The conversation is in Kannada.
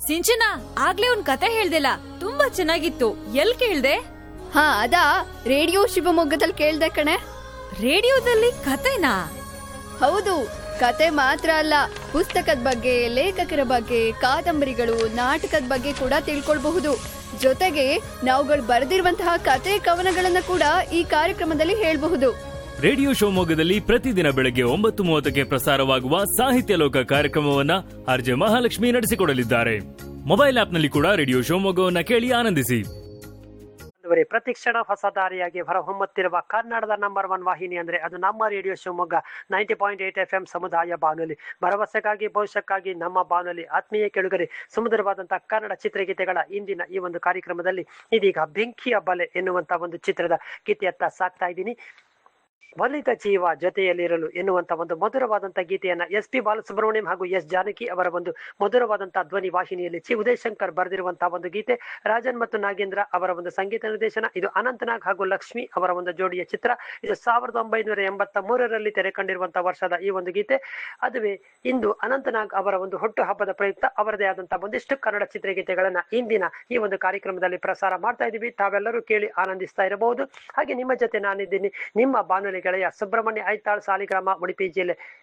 ಸಿಂಚನ ಆಗ್ಲೇ ಒಂದ್ ಕತೆ ಹೇಳ್ದಿಲ್ಲ ತುಂಬಾ ಚೆನ್ನಾಗಿತ್ತು ಎಲ್ ಕೇಳ್ದೆ ಹಾ ಅದಾ ರೇಡಿಯೋ ಶಿವಮೊಗ್ಗದಲ್ಲಿ ಕೇಳ್ದೆ ಕಣೆ ರೇಡಿಯೋದಲ್ಲಿ ಕತೆನಾ ಹೌದು ಕತೆ ಮಾತ್ರ ಅಲ್ಲ ಪುಸ್ತಕದ ಬಗ್ಗೆ ಲೇಖಕರ ಬಗ್ಗೆ ಕಾದಂಬರಿಗಳು ನಾಟಕದ ಬಗ್ಗೆ ಕೂಡ ತಿಳ್ಕೊಳ್ಬಹುದು ಜೊತೆಗೆ ನಾವುಗಳು ಬರೆದಿರುವಂತಹ ಕತೆ ಕವನಗಳನ್ನ ಕೂಡ ಈ ಕಾರ್ಯಕ್ರಮದಲ್ಲಿ ಹೇಳ್ಬಹುದು ರೇಡಿಯೋ ಶಿವಮೊಗ್ಗದಲ್ಲಿ ಪ್ರತಿದಿನ ಬೆಳಗ್ಗೆ ಒಂಬತ್ತು ಮೂವತ್ತಕ್ಕೆ ಪ್ರಸಾರವಾಗುವ ಸಾಹಿತ್ಯ ಲೋಕ ಕಾರ್ಯಕ್ರಮವನ್ನ ಆರ್ಜೆ ಮಹಾಲಕ್ಷ್ಮಿ ನಡೆಸಿಕೊಡಲಿದ್ದಾರೆ ಮೊಬೈಲ್ ಆಪ್ನಲ್ಲಿ ಕೂಡ ರೇಡಿಯೋ ಶಿವಮೊಗ್ಗವನ್ನ ಕೇಳಿ ಆನಂದಿಸಿ ಒಂದುವರೆ ಪ್ರತಿಕ್ಷಣ ಹೊಸ ದಾರಿಯಾಗಿ ಹೊರಹೊಮ್ಮುತ್ತಿರುವ ಕನ್ನಡದ ನಂಬರ್ ಒನ್ ವಾಹಿನಿ ಅಂದ್ರೆ ಅದು ನಮ್ಮ radio Shivamogga ninety point eight F M ಸಮುದಾಯ ಬಾನುಲಿ ಭರವಸೆಗಾಗಿ ಭವಿಷ್ಯಕ್ಕಾಗಿ ನಮ್ಮ ಬಾನುಲಿ ಆತ್ಮೀಯ ಕೆಳುಗರೆ ಸುಮಧುರವಾದಂತಹ ಕನ್ನಡ ಚಿತ್ರಗೀತೆಗಳ ಇಂದಿನ ಈ ಒಂದು ಕಾರ್ಯಕ್ರಮದಲ್ಲಿ ಇದೀಗ ಬೆಂಕಿಯ ಬಲೆ ಎನ್ನುವಂತ ಒಂದು ಚಿತ್ರದ ಗೀತೆಯತ್ತ ಸಾಕ್ತಾ ಇದ್ದೀನಿ ಒಲಿತ ಜೀವ ಜೊತೆಯಲ್ಲಿರಲು ಎನ್ನುವಂತ ಒಂದು ಮಧುರವಾದಂತ ಗೀತೆಯನ್ನ ಎಸ್ ಪಿ ಬಾಲಸುಬ್ರಹ್ಮಣ್ಯಂ ಹಾಗೂ ಎಸ್ ಜಾನಕಿ ಅವರ ಒಂದು ಮಧುರವಾದಂತಹ ಧ್ವನಿ ವಾಹಿನಿಯಲ್ಲಿ ಚಿ ಉದಯ್ ಶಂಕರ್ ಬರೆದಿರುವಂತಹ ಒಂದು ಗೀತೆ ರಾಜನ್ ಮತ್ತು ನಾಗೇಂದ್ರ ಅವರ ಒಂದು ಸಂಗೀತ ನಿರ್ದೇಶನ ಇದು ಅನಂತನಾಗ್ ಹಾಗೂ ಲಕ್ಷ್ಮಿ ಅವರ ಒಂದು ಜೋಡಿಯ ಚಿತ್ರ ಇದು ಸಾವಿರದ ಒಂಬೈನೂರ ಎಂಬತ್ತ ಮೂರರಲ್ಲಿ ತೆರೆ ಕಂಡಿರುವಂತಹ ವರ್ಷದ ಈ ಒಂದು ಗೀತೆ ಅದುವೇ ಇಂದು ಅನಂತನಾಗ್ ಅವರ ಒಂದು ಹುಟ್ಟು ಹಬ್ಬದ ಪ್ರಯುಕ್ತ ಅವರದೇ ಆದಂತಹ ಒಂದಿಷ್ಟು ಕನ್ನಡ ಚಿತ್ರಗೀತೆಗಳನ್ನ ಇಂದಿನ ಈ ಒಂದು ಕಾರ್ಯಕ್ರಮದಲ್ಲಿ ಪ್ರಸಾರ ಮಾಡ್ತಾ ಇದೀವಿ ತಾವೆಲ್ಲರೂ ಕೇಳಿ ಆನಂದಿಸ್ತಾ ಇರಬಹುದು ಹಾಗೆ ನಿಮ್ಮ ಜೊತೆ ನಾನಿದ್ದೀನಿ ನಿಮ್ಮ ಬಾನುಲಿ ಗೆಳೆಯ ಸುಬ್ರಹ್ಮಣ್ಯ ಐತಾಳ್ ಸಾಲಿಗ್ರಾಮ ಉಡುಪಿ ಜಿಲ್ಲೆ